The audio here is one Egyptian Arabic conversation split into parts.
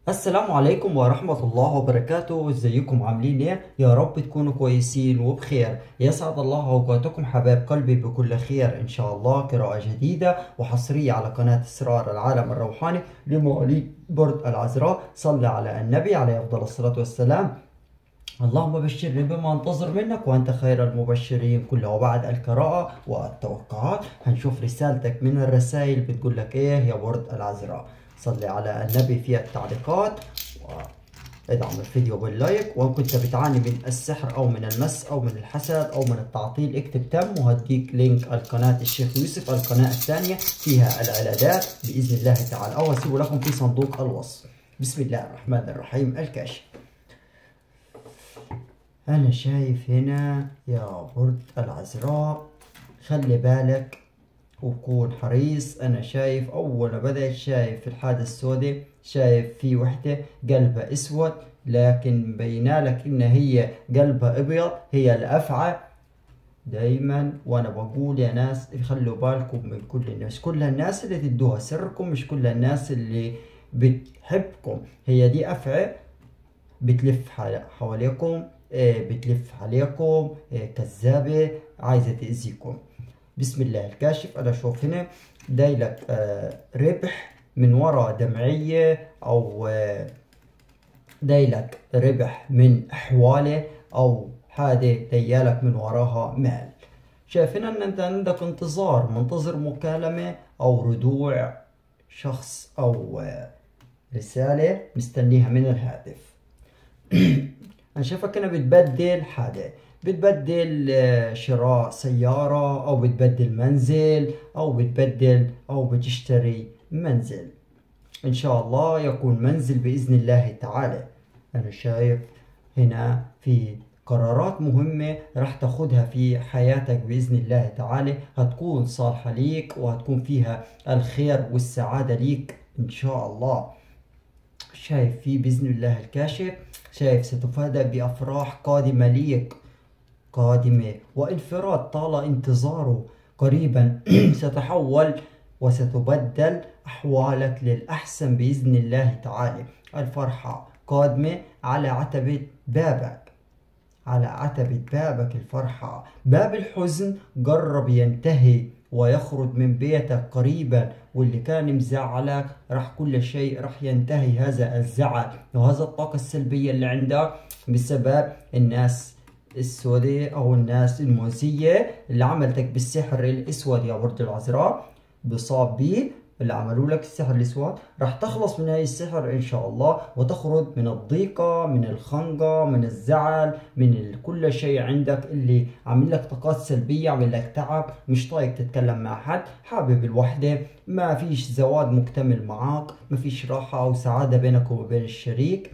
السلام عليكم ورحمة الله وبركاته ازيكم عاملين ايه يا رب تكونوا كويسين وبخير يسعد الله اوقاتكم حباب قلبي بكل خير ان شاء الله قراءة جديدة وحصرية على قناة اسرار العالم الروحاني لمواليد برج العذراء صلى على النبي عليه افضل الصلاة والسلام اللهم بشرني بما انتظر منك وانت خير المبشرين كلها وبعد القراءة والتوقعات هنشوف رسالتك من الرسائل بتقول لك ايه يا برج العذراء صلي على النبي في التعليقات وادعم الفيديو باللايك وان كنت بتعاني من السحر او من المس او من الحسد او من التعطيل اكتب تم وهديك لينك القناة الشيخ يوسف القناة الثانية فيها العلاجات باذن الله تعالى او هسيبه لكم في صندوق الوصف بسم الله الرحمن الرحيم الكاشف أنا شايف هنا يا برج العذراء خلي بالك وكون حريص أنا شايف أول ما بدأت شايف الحادة السوداء شايف في وحدة قلبها أسود لكن مبينة لك إن هي قلبها أبيض هي الأفعى دايما وانا بقول يا ناس خلوا بالكم من كل الناس كل الناس اللي تدوها سركم مش كل الناس اللي بتحبكم هي دي أفعى بتلف حواليكم بتلف عليكم كذابة عايزة تأذيكم بسم الله الكاشف أنا أشوف هنا دايلك ربح من وراء دمعية أو دايلك ربح من أحواله أو حاجة ديالك من وراها مال شايفين أن أنت عندك انتظار منتظر مكالمة أو ردوع شخص أو رسالة مستنيها من الهاتف انا شايفك هنا بتبدل حاجة بتبدل شراء سيارة او بتبدل منزل او بتبدل او بتشتري منزل ان شاء الله يكون منزل باذن الله تعالى انا شايف هنا في قرارات مهمة راح تاخدها في حياتك بإذن الله تعالى هتكون صالحة ليك وهتكون فيها الخير والسعادة ليك إن شاء الله شايف في بإذن الله الكاشف شايف ستفادى بأفراح قادمة ليك قادمة وانفراد طال انتظاره قريبا ستحول وستبدل أحوالك للأحسن بإذن الله تعالى الفرحة قادمة على عتبة بابك على عتبة بابك الفرحة باب الحزن قرب ينتهي ويخرج من بيتك قريبا واللي كان مزعلك راح كل شيء راح ينتهي هذا الزعل وهذا الطاقة السلبية اللي عندك بسبب الناس السوداء او الناس المؤذية اللي عملتك بالسحر الاسود يا برج العذراء بصاب بيه اللي عملوا لك السحر الاسود راح تخلص من هاي السحر ان شاء الله وتخرج من الضيقة من الخنقة من الزعل من كل شيء عندك اللي عامل لك طاقات سلبية عامل لك تعب مش طايق تتكلم مع حد حابب الوحدة ما فيش زواج مكتمل معاك ما فيش راحة او سعادة بينك وبين الشريك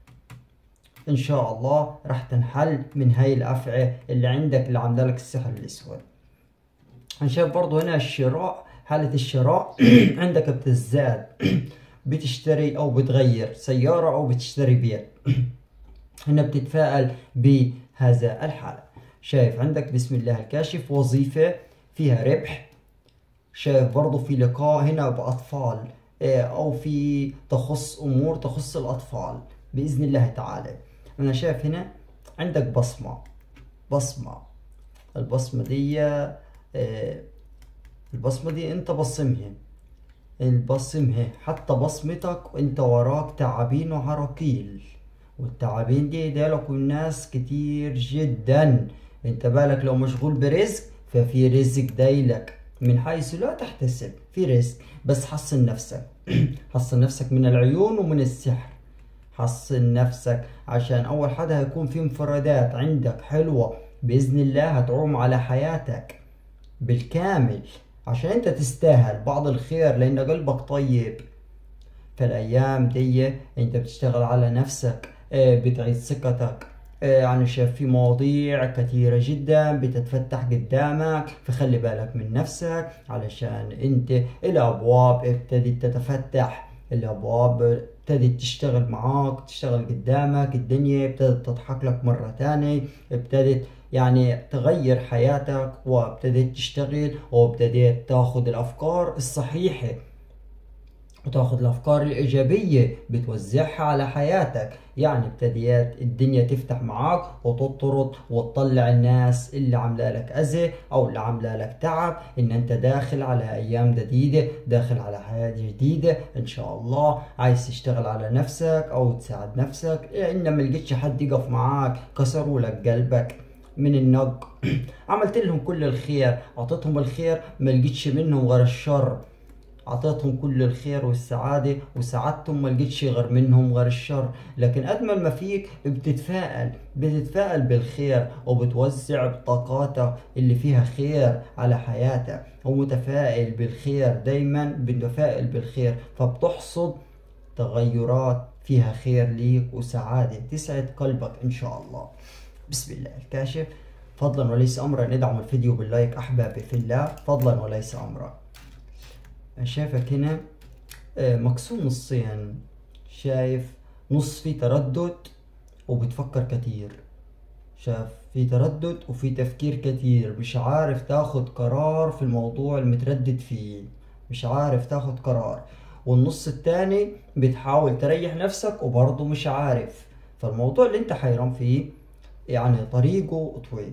ان شاء الله راح تنحل من هاي الافعى اللي عندك اللي عامله لك السحر الاسود انا شايف برضه هنا الشراء حالة الشراء عندك بتزداد بتشتري أو بتغير سيارة أو بتشتري بيت هنا بتتفائل بهذا الحالة شايف عندك بسم الله الكاشف وظيفة فيها ربح شايف برضو في لقاء هنا بأطفال أو في تخص أمور تخص الأطفال بإذن الله تعالى أنا شايف هنا عندك بصمة بصمة البصمة دي البصمة دي انت بصمها البصمها حتى بصمتك وانت وراك تعابين وعراقيل والتعابين دي دالك الناس كتير جدا انت بالك لو مشغول برزق ففي رزق دايلك من حيث لا تحتسب في رزق بس حصن نفسك حصن نفسك من العيون ومن السحر حصن نفسك عشان اول حدا هيكون في انفرادات عندك حلوة بإذن الله هتعوم على حياتك بالكامل عشان انت تستاهل بعض الخير لان قلبك طيب فالايام دي انت بتشتغل على نفسك بتعيد ثقتك يعني شايف في مواضيع كثيرة جدا بتتفتح قدامك فخلي بالك من نفسك علشان انت الابواب ابتدت تتفتح الابواب ابتدت تشتغل معاك تشتغل قدامك الدنيا ابتدت تضحك لك مرة تانية ابتدت يعني تغير حياتك وابتديت تشتغل وابتديت تاخد الافكار الصحيحة وتاخذ الافكار الايجابيه بتوزعها على حياتك يعني ابتديت الدنيا تفتح معاك وتطرد وتطلع الناس اللي عامله لك اذى او اللي عامله لك تعب ان انت داخل على ايام جديده داخل على حياه جديده ان شاء الله عايز تشتغل على نفسك او تساعد نفسك لان ما لقيتش حد يقف معاك كسروا لك قلبك من النق عملت لهم كل الخير اعطيتهم الخير ما لقيتش منهم غير الشر اعطيتهم كل الخير والسعادة وسعدتهم ما لقيتش غير منهم غير الشر لكن اجمل ما فيك بتتفائل بتتفائل بالخير وبتوزع بطاقاتك اللي فيها خير على حياتك ومتفائل بالخير دايما متفائل بالخير فبتحصد تغيرات فيها خير ليك وسعادة تسعد قلبك ان شاء الله بسم الله الكاشف فضلا وليس امرا ندعم الفيديو باللايك احبابي في الله فضلا وليس امرا شايفك هنا آه، مقسوم نصين شايف نص فيه تردد وبتفكر كتير شاف في تردد وفي تفكير كتير مش عارف تاخد قرار في الموضوع المتردد فيه مش عارف تاخد قرار والنص التاني بتحاول تريح نفسك وبرضه مش عارف فالموضوع اللي انت حيران فيه يعني طريقه طويل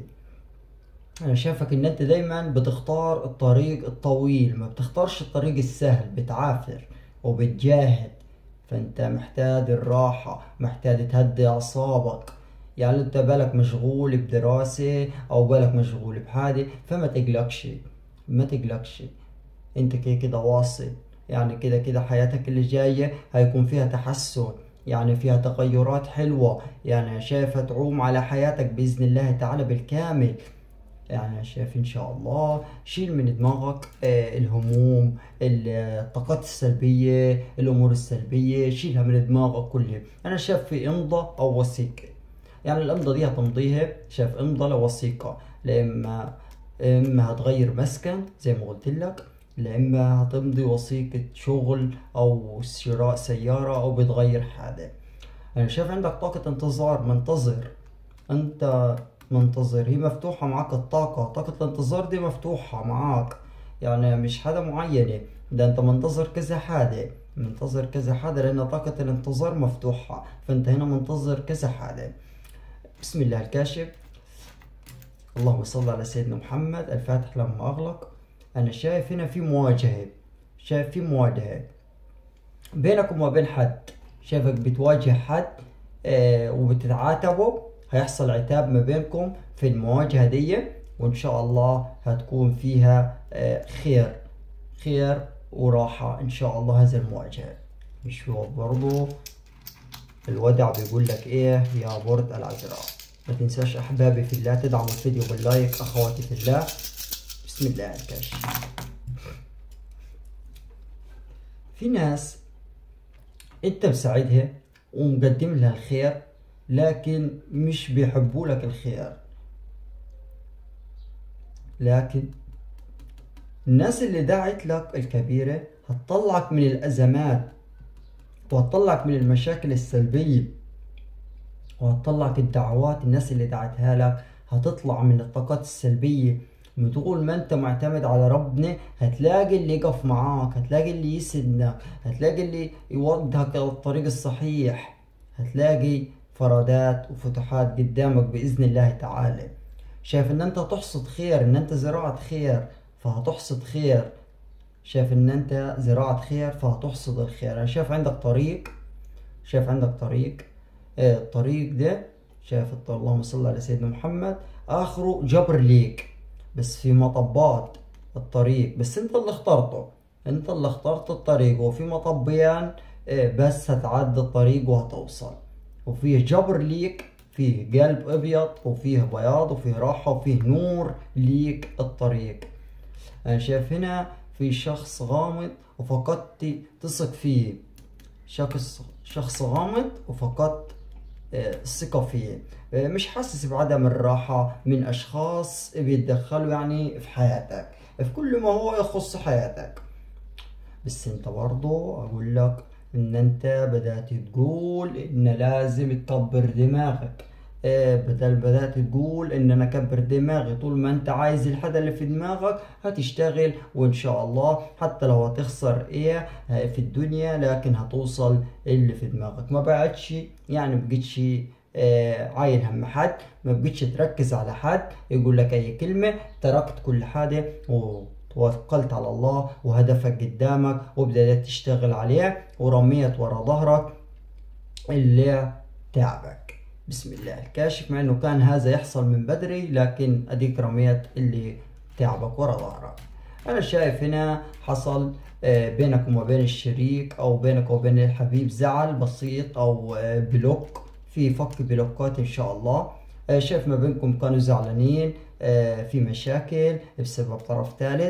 انا شايفك ان انت دايما بتختار الطريق الطويل ما بتختارش الطريق السهل بتعافر وبتجاهد فانت محتاج الراحة محتاج تهدي اعصابك يعني انت بالك مشغول بدراسة او بالك مشغول بحاجة فما تقلقش ما تقلقش انت كده كده واصل يعني كده كده حياتك اللي جاية هيكون فيها تحسن يعني فيها تغيرات حلوة يعني شايفة تعوم على حياتك بإذن الله تعالى بالكامل يعني شايف ان شاء الله شيل من دماغك آه، الهموم الطاقات السلبية الامور السلبية شيلها من دماغك كلها انا شايف في امضة او وثيقة يعني الامضة دي هتمضيها شايف امضة لوثيقة لاما اما هتغير مسكن زي ما قلت لك لاما هتمضي وثيقة شغل او شراء سيارة او بتغير حاجة انا شايف عندك طاقة انتظار منتظر انت منتظر هي مفتوحة معاك الطاقة طاقة الانتظار دي مفتوحة معاك يعني مش حاجة معينة ده انت منتظر كذا حاجة منتظر كذا حاجة لأن طاقة الانتظار مفتوحة فانت هنا منتظر كذا حاجة بسم الله الكاشف اللهم صل على سيدنا محمد الفاتح لما أغلق أنا شايف هنا في مواجهة شايف في مواجهة بينك وما بين حد شايفك بتواجه حد آه وبتتعاتبوا هيحصل عتاب ما بينكم في المواجهة دي وإن شاء الله هتكون فيها آه، خير خير وراحة إن شاء الله هذه المواجهة نشوف برضو الودع بيقول لك إيه يا برد العذراء ما تنساش أحبابي في الله تدعموا الفيديو باللايك أخواتي في الله بسم الله الكاشف في ناس انت مساعدها ومقدم لها الخير لكن مش بيحبوا لك الخير لكن الناس اللي دعت لك الكبيرة هتطلعك من الأزمات وهتطلعك من المشاكل السلبية وهتطلعك الدعوات الناس اللي دعتها لك هتطلع من الطاقات السلبية من طول ما انت معتمد على ربنا هتلاقي اللي يقف معاك هتلاقي اللي يسندك هتلاقي اللي يوجهك الطريق الصحيح هتلاقي فرادات وفتوحات قدامك بإذن الله تعالى شايف ان انت تحصد خير ان انت زراعة خير فهتحصد خير شايف ان انت زراعة خير فهتحصد الخير انا شايف عندك طريق شايف عندك طريق اه الطريق ده شايف اللهم صل على سيدنا محمد اخره جبر ليك بس في مطبات الطريق بس انت اللي اخترته انت اللي اخترت الطريق وفي مطبيان اه بس هتعدي الطريق وهتوصل وفيه جبر ليك فيه قلب ابيض وفيه بياض وفيه راحة وفيه نور ليك الطريق انا شايف هنا في شخص غامض وفقدت تثق فيه شخص شخص غامض وفقدت آه، الثقة فيه آه، مش حاسس بعدم الراحة من أشخاص بيتدخلوا يعني في حياتك في كل ما هو يخص حياتك بس انت برضو أقول لك ان انت بدأت تقول ان لازم تكبر دماغك آه، بدل بدأت تقول ان انا اكبر دماغي طول ما انت عايز الحاجة اللي في دماغك هتشتغل وان شاء الله حتى لو هتخسر ايه آه، في الدنيا لكن هتوصل اللي في دماغك ما بقتش يعني بقتش آه، عايل هم حد ما بقتش تركز على حد يقول لك اي كلمة تركت كل حاجة وتوكلت على الله وهدفك قدامك وبدأت تشتغل عليه ورميت ورا ظهرك اللي تعبك بسم الله الكاشف مع انه كان هذا يحصل من بدري لكن اديك رميت اللي تعبك ورا ظهرك انا شايف هنا حصل آه، بينك وما بين الشريك او بينك وبين الحبيب زعل بسيط او آه، بلوك في فك بلوكات ان شاء الله آه، شايف ما بينكم كانوا زعلانين في مشاكل بسبب طرف ثالث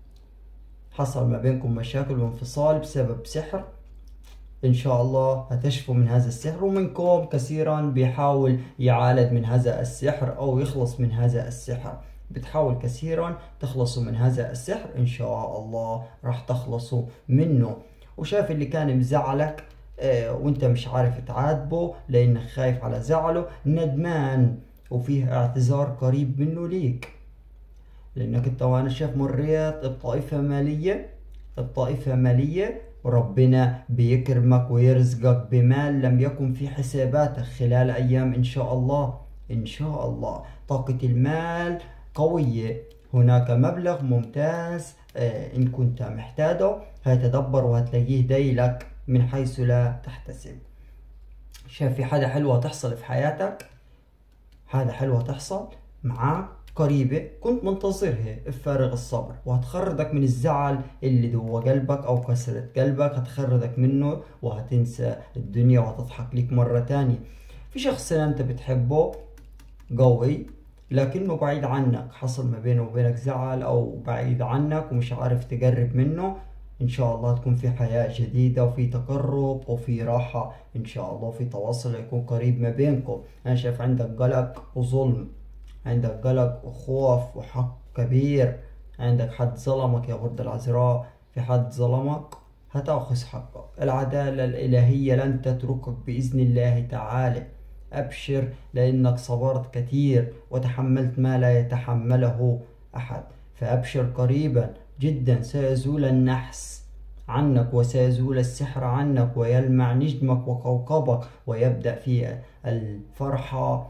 حصل ما بينكم مشاكل وانفصال بسبب سحر إن شاء الله هتشفوا من هذا السحر ومنكم كثيرا بيحاول يعالج من هذا السحر أو يخلص من هذا السحر بتحاول كثيرا تخلصوا من هذا السحر إن شاء الله راح تخلصوا منه وشايف اللي كان مزعلك اه وانت مش عارف تعاتبه لانك خايف على زعله ندمان وفيه اعتذار قريب منه ليك لانك انت وانا شايف مريت بطائفة مالية بطائفة مالية وربنا بيكرمك ويرزقك بمال لم يكن في حساباتك خلال أيام إن شاء الله إن شاء الله طاقة المال قوية هناك مبلغ ممتاز آه، إن كنت محتاجه هتدبر وهتلاقيه دايلك من حيث لا تحتسب شايف في حاجة حلوة تحصل في حياتك حاجة حلوة تحصل معاك قريبة كنت منتظرها بفارغ الصبر وهتخرجك من الزعل اللي جوا قلبك أو كسرة قلبك هتخرجك منه وهتنسى الدنيا وهتضحك ليك مرة تانية في شخص أنت بتحبه قوي لكنه بعيد عنك حصل ما بينه وبينك زعل أو بعيد عنك ومش عارف تقرب منه إن شاء الله تكون في حياة جديدة وفي تقرب وفي راحة إن شاء الله في تواصل يكون قريب ما بينكم أنا شايف عندك قلق وظلم عندك قلق وخوف وحق كبير عندك حد ظلمك يا برد العذراء في حد ظلمك هتأخذ حقك العدالة الإلهية لن تتركك بإذن الله تعالى أبشر لأنك صبرت كثير وتحملت ما لا يتحمله أحد فأبشر قريبا جدا سيزول النحس عنك وسيزول السحر عنك ويلمع نجمك وكوكبك ويبدأ في الفرحة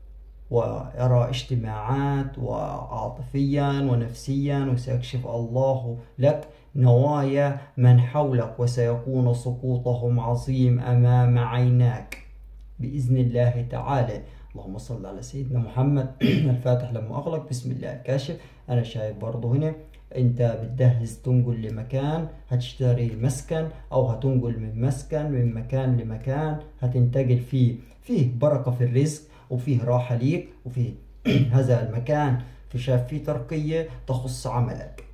ويرى اجتماعات وعاطفيا ونفسيا وسيكشف الله لك نوايا من حولك وسيكون سقوطهم عظيم أمام عيناك بإذن الله تعالى اللهم صل على سيدنا محمد الفاتح لما أغلق بسم الله الكاشف أنا شايف برضه هنا انت بتجهز تنقل لمكان هتشتري مسكن او هتنقل من مسكن من مكان لمكان هتنتقل فيه فيه بركة في الرزق وفيه راحة ليك وفيه هذا المكان في شاف فيه ترقية تخص عملك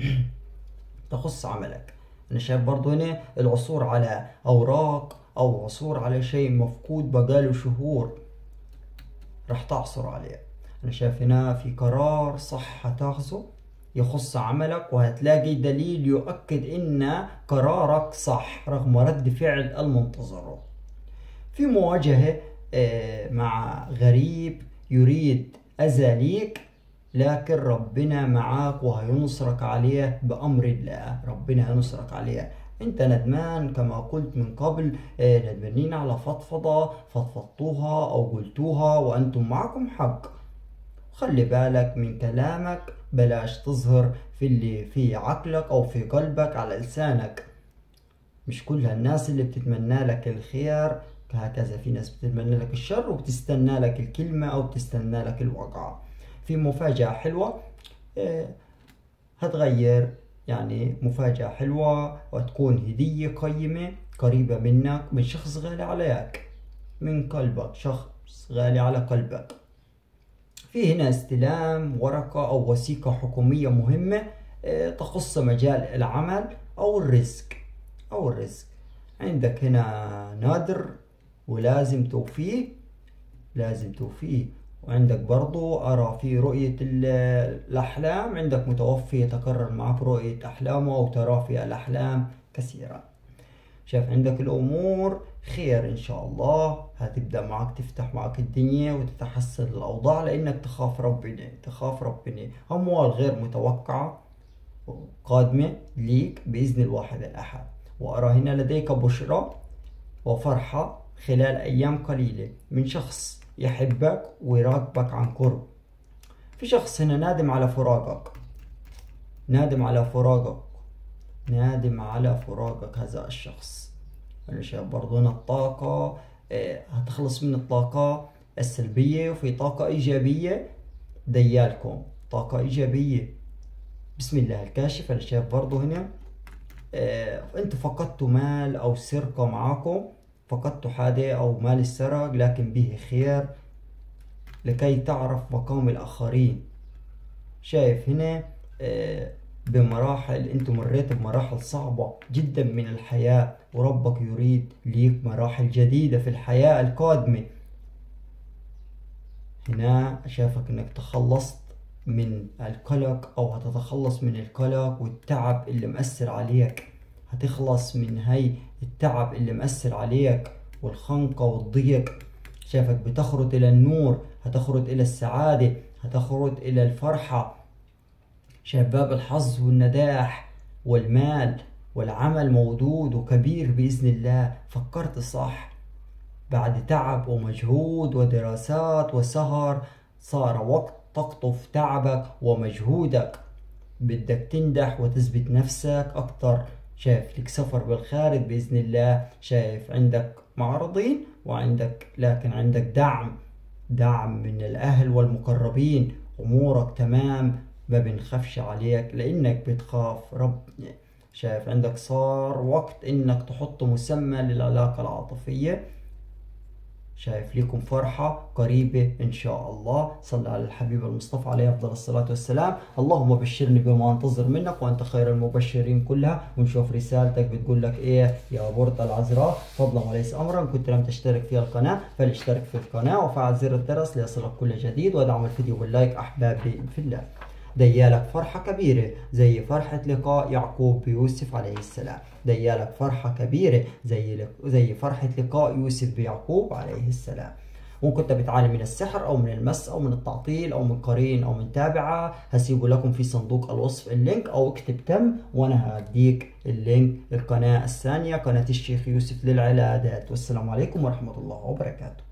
تخص عملك أنا شايف برضو هنا العثور على أوراق أو عثور على شيء مفقود بقاله شهور راح تعثر عليه أنا شايف هنا في قرار صح هتاخذه يخص عملك وهتلاقي دليل يؤكد ان قرارك صح رغم رد فعل المنتظر في مواجهة آه، مع غريب يريد أذى ليك لكن ربنا معاك وهينصرك عليه بأمر الله ربنا هينصرك عليه انت ندمان كما قلت من قبل آه، ندمانين على فضفضة فضفضتوها او قلتوها وانتم معكم حق خلي بالك من كلامك بلاش تظهر في اللي في عقلك او في قلبك على لسانك مش كل الناس اللي بتتمنى لك الخير هكذا في ناس بتتمنى لك الشر وبتستنى لك الكلمة أو بتستنى لك الوقعة في مفاجأة حلوة آه، هتغير يعني مفاجأة حلوة وتكون هدية قيمة قريبة منك من شخص غالي عليك من قلبك شخص غالي على قلبك في هنا استلام ورقة أو وثيقة حكومية مهمة آه، تخص مجال العمل أو الرزق أو الرزق عندك هنا نادر ولازم توفيه لازم توفيه وعندك برضو أرى في رؤية الأحلام عندك متوفي يتكرر معك رؤية أحلامه أو ترى في الأحلام كثيرا شايف عندك الأمور خير إن شاء الله هتبدأ معك تفتح معك الدنيا وتتحسن الأوضاع لأنك تخاف ربنا تخاف ربنا أموال غير متوقعة قادمة ليك بإذن الواحد الأحد وأرى هنا لديك بشرى وفرحة خلال أيام قليلة من شخص يحبك ويراقبك عن قرب في شخص هنا نادم على فراقك نادم على فراقك نادم على فراقك هذا الشخص أنا شايف برضو هنا الطاقة آه، هتخلص من الطاقة السلبية وفي طاقة إيجابية ديالكم طاقة إيجابية بسم الله الكاشف أنا شايف برضو هنا آه، أنتوا فقدتوا مال أو سرقة معاكم فقدتوا حاجة أو مال السرق لكن به خير لكي تعرف مقام الآخرين شايف هنا آه، بمراحل انتم مريت بمراحل صعبة جدا من الحياة وربك يريد ليك مراحل جديدة في الحياة القادمة هنا شافك انك تخلصت من القلق او هتتخلص من القلق والتعب اللي مأثر عليك هتخلص من هاي التعب اللي مأثر عليك والخنقة والضيق شافك بتخرج إلى النور هتخرج إلى السعادة هتخرج إلى الفرحة شايف باب الحظ والنجاح والمال والعمل موجود وكبير بإذن الله فكرت صح بعد تعب ومجهود ودراسات وسهر صار وقت تقطف تعبك ومجهودك بدك تنجح وتثبت نفسك أكتر شايف لك سفر بالخارج بإذن الله شايف عندك معارضين وعندك لكن عندك دعم دعم من الأهل والمقربين أمورك تمام ما بنخافش عليك لأنك بتخاف رب شايف عندك صار وقت إنك تحط مسمى للعلاقة العاطفية شايف لكم فرحة قريبة إن شاء الله صلى على الحبيب المصطفى عليه أفضل الصلاة والسلام اللهم بشرني بما أنتظر منك وأنت خير المبشرين كلها ونشوف رسالتك بتقول لك إيه يا بورت العذراء فضلا وليس أمرا كنت لم تشترك في القناة فلاشترك في القناة وفعل زر الجرس ليصلك كل جديد ودعم الفيديو باللايك أحبابي في الله ديالك فرحة كبيرة زي فرحة لقاء يعقوب بيوسف عليه السلام ديالك فرحة كبيرة زي زي فرحة لقاء يوسف بيعقوب عليه السلام وإن كنت بتعاني من السحر أو من المس أو من التعطيل أو من قرين أو من تابعة هسيبه لكم في صندوق الوصف اللينك أو اكتب تم وأنا هديك اللينك القناة الثانية قناة الشيخ يوسف للعلادات والسلام عليكم ورحمة الله وبركاته